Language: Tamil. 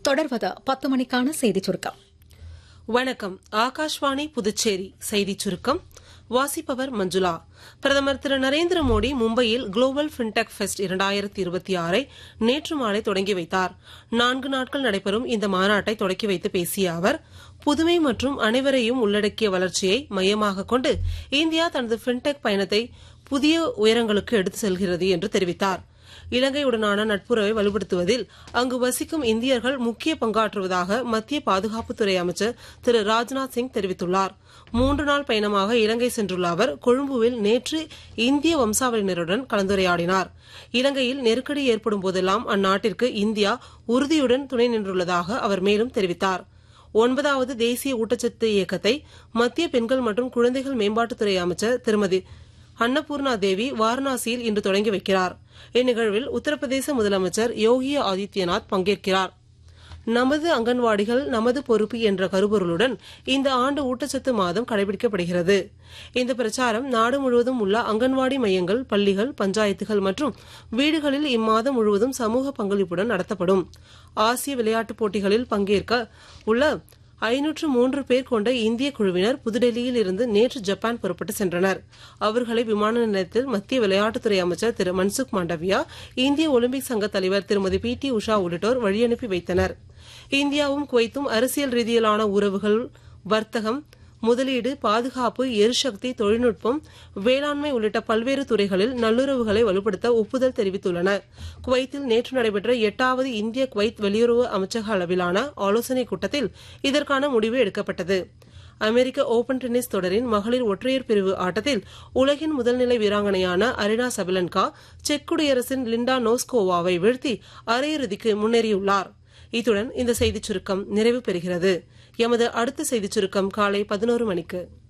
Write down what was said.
தொடர்வது பத்து மணிக்கான செய்திச் சுருக்கம் வணக்கம் ஆகாஷ்வாணி புதுச்சேரி செய்திச் சுருக்கம் வாசிப்பவர் மஞ்சுளா பிரதமர் திரு நரேந்திர மோடி மும்பையில் குளோபல் ஃபின்டெக் ஃபெஸ்ட் இரண்டாயிரத்தி இருபத்தி ஆறை நேற்று மாலை தொடங்கி வைத்தார் நான்கு நாட்கள் நடைபெறும் இந்த மாநாட்டை தொடக்கி வைத்து பேசிய அவர் புதுமை மற்றும் அனைவரையும் உள்ளடக்கிய வளர்ச்சியை மையமாக கொண்டு இந்தியா தனது ஃபின்டெக் பயணத்தை புதிய உயரங்களுக்கு எடுத்து செல்கிறது என்று தெரிவித்தார் இலங்கையுடனான நட்புறவை வலுப்படுத்துவதில் அங்கு வசிக்கும் இந்தியர்கள் முக்கிய பங்காற்றுவதாக மத்திய பாதுகாப்புத்துறை அமைச்சர் திரு ராஜ்நாத் சிங் தெரிவித்துள்ளார் மூன்று நாள் பயணமாக இலங்கை சென்றுள்ள அவர் கொழும்புவில் நேற்று இந்திய வம்சாவளியினருடன் கலந்துரையாடினார் இலங்கையில் நெருக்கடி ஏற்படும் போதெல்லாம் அந்நாட்டிற்கு இந்தியா உறுதியுடன் துணை நின்றுள்ளதாக அவர் மேலும் தெரிவித்தார் ஒன்பதாவது தேசிய ஊட்டச்சத்து இயக்கத்தை மத்திய பெண்கள் மற்றும் குழந்தைகள் மேம்பாட்டுத்துறை அமைச்சர் திருமதி அன்னபூர்ணா தேவி வாரணாசியில் இன்று தொடங்கி வைக்கிறார் இந்நிகழ்வில் உத்தரப்பிரதேச முதலமைச்சர் யோகி ஆதித்யநாத் பங்கேற்கிறார் நமது அங்கன்வாடிகள் நமது பொறுப்பு என்ற கருப்பொருளுடன் இந்த ஆண்டு ஊட்டச்சத்து மாதம் கடைபிடிக்கப்படுகிறது இந்த பிரச்சாரம் நாடு முழுவதும் உள்ள அங்கன்வாடி மையங்கள் பள்ளிகள் பஞ்சாயத்துகள் மற்றும் வீடுகளில் இம்மாதம் முழுவதும் சமூக பங்களிப்புடன் நடத்தப்படும் ஆசிய விளையாட்டுப் போட்டிகளில் பங்கேற்க உள்ள ஐநூற்று மூன்று பேர் கொண்ட இந்திய குழுவினர் புதுடெல்லியில் இருந்து நேற்று ஜப்பான் புறப்பட்டு சென்றனர் அவர்களை விமான நிலையத்தில் மத்திய விளையாட்டுத்துறை அமைச்சர் திரு மன்சுக் மாண்டவியா இந்திய ஒலிம்பிக் சங்க தலைவர் திருமதி பி டி உஷா உள்ளிட்டோர் வழியனுப்பி வைத்தனர் இந்தியாவும் குவைத்தும் அரசியல் ரீதியிலான உறவுகள் வர்த்தகம் முதலீடு பாதுகாப்பு எரிசக்தி தொழில்நுட்பம் வேளாண்மை உள்ளிட்ட பல்வேறு துறைகளில் நல்லுறவுகளை வலுப்படுத்த ஒப்புதல் தெரிவித்துள்ளன குவைத்தில் நேற்று நடைபெற்ற எட்டாவது இந்திய குவைத் வெளியுறவு அமைச்சக அளவிலான ஆலோசனைக் கூட்டத்தில் இதற்கான முடிவு எடுக்கப்பட்டது அமெரிக்க ஓபன் டென்னிஸ் தொடரின் மகளிர் ஒற்றையர் பிரிவு ஆட்டத்தில் உலகின் முதல்நிலை வீராங்கனையான அரினா சபிலன்கா செக் குடியரசின் லிண்டா நோஸ்கோவாவை வீழ்த்தி அரையிறுதிக்கு முன்னேறியுள்ளார் இத்துடன் இந்த செய்திச் சுருக்கம் நிறைவு பெறுகிறது எமது அடுத்த செய்திச் சுருக்கம் காலை பதினோரு மணிக்கு